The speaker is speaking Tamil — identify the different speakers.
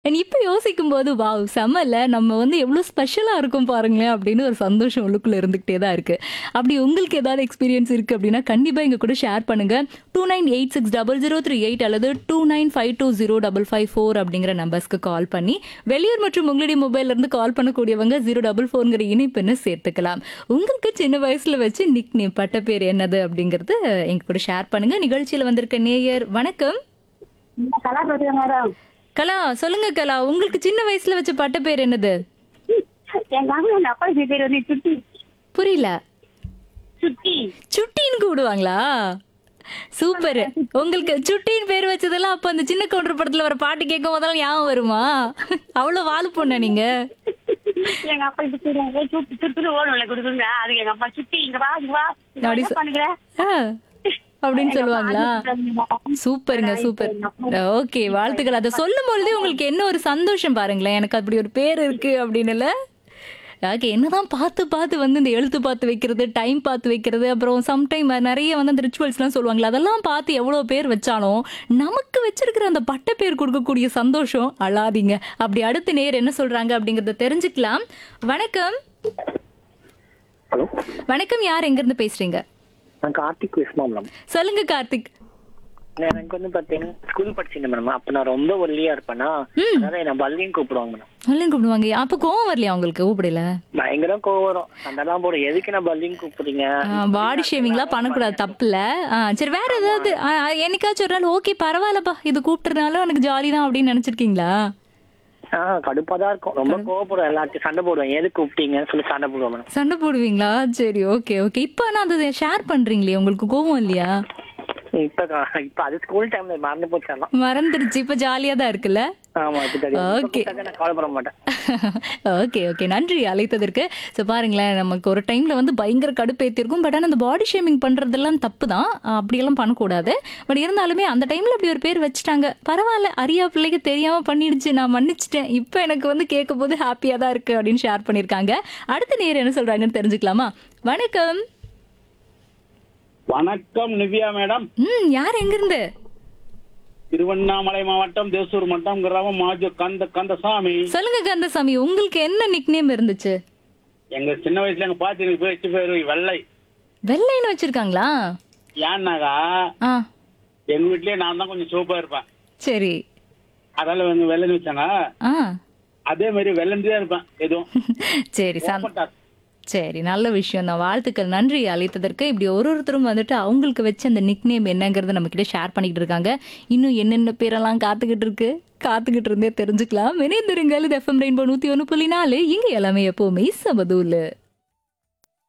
Speaker 1: அண்ட் இப்ப யோசிக்கும்போது வாவ் செம்மல்ல நம்ம வந்து எவ்வளவு ஸ்பெஷலா இருக்கும் பாருங்களேன் அப்படின்னு ஒரு சந்தோஷம் உள்ளுக்குள்ள இருந்துகிட்டே தான் இருக்கு அப்படி உங்களுக்கு ஏதாவது எக்ஸ்பீரியன்ஸ் இருக்கு அப்படின்னா கண்டிப்பா எங்க கூட ஷேர் பண்ணுங்க two nine eight six double zero three eight அல்லது two nine five two zero double five four அப்படிங்கிற நம்பர்ஸ்க்கு கால் பண்ணி வெளியூர் மற்றும் உங்களுடைய மொபைல்ல இருந்து கால் பண்ணக்கூடியவங்க ஜீரோ டபுள் ஃபோர்ங்கிற இணைப்புன்னு சேர்த்துக்கலாம் உங்களுக்கு சின்ன வயசுல வச்சு நிக் நேம் பட்ட பேர் என்னது அப்படிங்கறது எங்க கூட ஷேர் பண்ணுங்க நிகழ்ச்சியில வந்திருக்க நேயர் வணக்கம்
Speaker 2: கலா பேசுறேன் மேடம்
Speaker 1: கலா சொல்லுங்க கலா உங்களுக்கு சின்ன வயசுல வச்ச பட்ட பேர் என்னது
Speaker 2: எங்க அம்மா எங்க அப்பா பேர் வந்து சுட்டி
Speaker 1: புரியல
Speaker 2: சுட்டி
Speaker 1: சுட்டின்னு கூப்பிடுவாங்களா சூப்பர் உங்களுக்கு சுட்டின்னு பேர் வச்சதெல்லாம் அப்ப அந்த சின்ன கவுண்டர் படத்துல வர பாட்டு கேட்கும் போதெல்லாம் ஞாபகம் வருமா அவ்வளவு வாழ பொண்ணா நீங்க
Speaker 2: எங்க அப்பா சுத்தி சுத்தி சுத்தி ஓடும்ல கொடுக்குங்க அது எங்க அப்பா சுட்டி இங்க வா இங்க வா இங்க
Speaker 1: அப்படி
Speaker 2: என்ன
Speaker 1: சொ-
Speaker 2: பண்ணுகிற
Speaker 1: ஆ, அப்படின்னு சொல்லுவாங்களா சூப்பருங்க சூப்பர் ஓகே வாழ்த்துக்கள் அதை சொல்லும் பொழுதே உங்களுக்கு என்ன ஒரு சந்தோஷம் பாருங்களேன் எனக்கு அப்படி ஒரு பேர் இருக்கு அப்படின்னுல ஓகே என்னதான் பார்த்து பார்த்து வந்து இந்த எழுத்து பார்த்து வைக்கிறது டைம் பார்த்து வைக்கிறது அப்புறம் சம்டைம் நிறைய வந்து அந்த ரிச்சுவல்ஸ்லாம் சொல்லுவாங்களா அதெல்லாம் பார்த்து எவ்வளோ பேர் வச்சாலும் நமக்கு வச்சிருக்கிற அந்த பட்ட பேர் கொடுக்கக்கூடிய சந்தோஷம் அழாதீங்க அப்படி அடுத்த நேர் என்ன சொல்றாங்க அப்படிங்கறத தெரிஞ்சுக்கலாம் வணக்கம்
Speaker 3: ஹலோ
Speaker 1: வணக்கம் யார் எங்கிருந்து பேசுறீங்க
Speaker 3: நான் கார்த்திக் விஸ்மா மேடம்
Speaker 1: சொல்லுங்க கார்த்திக்
Speaker 3: எனக்கு வந்து பாத்தீங்கன்னா ஸ்கூல் படிச்சிருந்தேன் மேடம் அப்ப நான் ரொம்ப ஒல்லியா இருப்பேனா அதனால என்ன பல்லியும் கூப்பிடுவாங்க மேடம்
Speaker 1: நல்லா கூப்பிடுவாங்க அப்ப கோவம் வரலையா உங்களுக்கு கூப்பிடல
Speaker 3: பயங்கர கோவம் வரும் சண்டைலாம் போடும் எதுக்கு நான் பல்லியும் கூப்பிடுறீங்க
Speaker 1: பாடி ஷேவிங்லாம் பண்ணக்கூடாது தப்புல ஆ, சரி வேற ஏதாவது ஆ, ஆ, என்னைக்காச்சும் ஒரு நாள் ஓகே பரவாயில்லப்பா இது கூப்பிட்டுறதுனால எனக்கு ஜாலி தான் அப்படின்னு நினைச்சிருக்கீங்களா
Speaker 3: ஆஹ் கடுப்பா தான் இருக்கும் ரொம்ப கோவப்படும் எல்லாத்தையும் சண்டை போடுவேன் எதுக்கு கூப்பிட்டீங்கன்னு சொல்லி சண்டை போடுவேன் மேடம்
Speaker 1: சண்டை போடுவீங்களா சரி ஓகே ஓகே இப்போ நான் அதை ஷேர் பண்றீங்களே உங்களுக்கு கோவம் இல்லையா
Speaker 3: இப்ப கா- இப்ப அது ஸ்கூல் டைம்ல மறந்து போச்செல்லாம்
Speaker 1: மறந்துருச்சு இப்போ ஜாலியா தான் இருக்குல்ல
Speaker 3: ஆமா இப்ப தெரியும் இப்ப
Speaker 1: Okay.
Speaker 3: கூப்பிட்டாக்க நான் கவலைப்பட மாட்டேன்
Speaker 1: ஓகே ஓகே நன்றி அழைத்ததற்கு ஸோ பாருங்களேன் நமக்கு ஒரு டைம்ல வந்து பயங்கர கடுப்பேற்றிருக்கும் பட் ஆனால் அந்த பாடி ஷேமிங் பண்றதெல்லாம் தப்பு தான் அப்படியெல்லாம் பண்ணக்கூடாது பட் இருந்தாலுமே அந்த டைம்ல அப்படி ஒரு பேர் வச்சுட்டாங்க பரவாயில்ல அரியா பிள்ளைக்கு தெரியாம பண்ணிடுச்சு நான் மன்னிச்சிட்டேன் இப்போ எனக்கு வந்து கேட்கும் போது ஹாப்பியா தான் இருக்கு அப்படின்னு ஷேர் பண்ணியிருக்காங்க அடுத்த நேர் என்ன சொல்றாங்கன்னு தெரிஞ்சுக்கலாமா வணக்கம்
Speaker 4: வணக்கம் நிவ்யா மேடம்
Speaker 1: ம் யார் எங்கிருந்து
Speaker 4: திருவண்ணாமலை மாவட்டம் தேசூர் மட்டம் கிராமம் மாஜு கந்த கந்தசாமி
Speaker 1: சொல்லுங்க கந்தசாமி உங்களுக்கு என்ன நிக்நேம் இருந்துச்சு
Speaker 4: எங்க சின்ன வயசுல எங்க பாத்தி எனக்கு பேச்சு பேரு வெள்ளை
Speaker 1: வெள்ளைன்னு வச்சிருக்காங்களா
Speaker 4: ஏன்னாக்கா
Speaker 1: ஆ
Speaker 4: எங்க வீட்லயே நான் தான் கொஞ்சம் சூப்பா இருப்பேன்
Speaker 1: சரி
Speaker 4: அதனால எங்க வெள்ளைன்னு வச்சாங்க
Speaker 1: ஆ
Speaker 4: அதே மாதிரி வெள்ளந்தே இருப்பேன் எதுவும்
Speaker 1: சரி சந்
Speaker 4: போட்டா.
Speaker 1: சரி நல்ல விஷயம் தான் வாழ்த்துக்கள் நன்றி அழைத்ததற்கு இப்படி ஒரு ஒருத்தரும் வந்துட்டு அவங்களுக்கு வச்ச அந்த நிக்நேம் என்னங்கிறத நம்ம கிட்ட ஷேர் பண்ணிக்கிட்டு இருக்காங்க இன்னும் என்னென்ன பேரெல்லாம் காத்துக்கிட்டு இருக்கு காத்துக்கிட்டு இருந்தே தெரிஞ்சுக்கலாம் இணைந்திருங்கள் இது எஃப்எம் ரெயின்போ நூத்தி ஒன்று புள்ளி நாலு இங்க எல்லாமே எப்பவுமே சமதூலு